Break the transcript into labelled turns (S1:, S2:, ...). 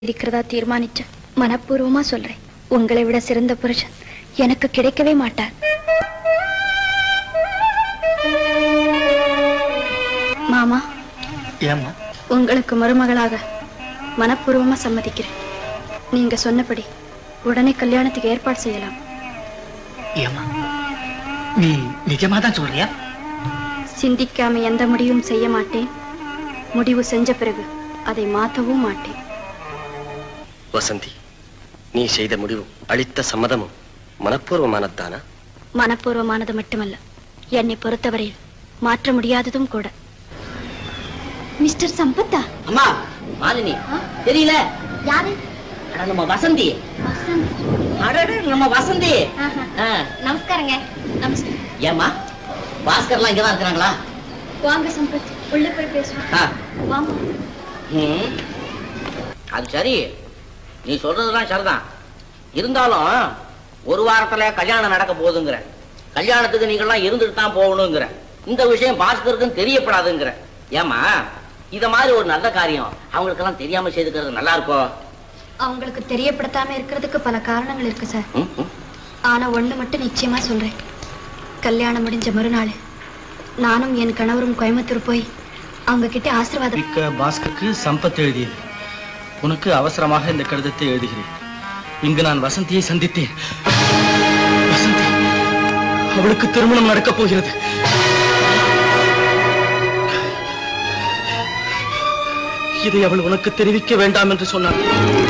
S1: இருக்கிறதா தீர்மானிச்ச மனப்பூர்வமா சொல்றேன் உங்களை விட சிறந்த புருஷன் எனக்கு கிடைக்கவே மாட்டார் மாமா
S2: ஏம்மா
S1: உங்களுக்கு மருமகளாக மனப்பூர்வமா சம்மதிக்கிறேன் நீங்க சொன்னபடி உடனே கல்யாணத்துக்கு ஏற்பாடு செய்யலாம்
S2: ஏம்மா நீ நிஜமா தான் சொல்றியா
S1: சிந்திக்காம எந்த முடிவும் செய்ய மாட்டேன் முடிவு செஞ்ச பிறகு அதை மாத்தவும் மாட்டேன்
S3: வசந்தி நீ செய்த முடிவும் அளித்த சம்மதமும் மனப்பூர்வமானதானா
S1: மனப்பூர்வமானது மட்டுமல்ல என்னை பொறுத்தவரையில் மாற்ற முடியாததும் கூட மிஸ்டர் சம்பத்தா
S4: அம்மா மாலினி தெரியல
S1: யாரு
S4: அட, நம்ம வசந்தி அடடே நம்ம வசந்தி ஆ,
S1: நமஸ்காரங்க நமஸ்காரம்
S4: ஏம்மா பாஸ்கர்லாம் இங்கதான் இருக்கிறாங்களா
S1: வாங்க சம்பத் உள்ள போய் பேசுவோம்
S4: ஆ,
S1: வாங்க
S4: ம். அது சரி நீ சொல்றதுலாம் சரிதான் இருந்தாலும் ஒரு வாரத்துல கல்யாணம் நடக்க போகுதுங்கிற கல்யாணத்துக்கு நீங்களாம் இருந்துட்டு தான் போகணுங்கிற இந்த விஷயம் பாஸ்கருக்கும் தெரியப்படாதுங்கிற ஏம்மா இத மாதிரி ஒரு நல்ல காரியம் அவங்களுக்கெல்லாம் தெரியாம செய்துக்கிறது நல்லா இருக்கும்
S1: அவங்களுக்கு தெரியப்படுத்தாம இருக்கிறதுக்கு பல காரணங்கள் இருக்கு சார்
S4: ம், ம்.
S1: ஆனா ஒண்ணு மட்டும் நிச்சயமா சொல்றேன் கல்யாணம் முடிஞ்ச மறுநாள் நானும் என் கணவரும் கோயம்புத்தூர் போய் அவங்க கிட்ட ஆசீர்வாதம்
S2: மிக்க பாஸ்கருக்கு சம்பத் எழுதியது உனக்கு அவசரமாக இந்த கடிதத்தை எழுதுகிறேன் இங்கு நான் வசந்தியை சந்தித்தேன் வசந்தி அவளுக்கு திருமணம் நடக்கப் போகிறது இதை அவள் உனக்கு தெரிவிக்க வேண்டாம் என்று சொன்னாள்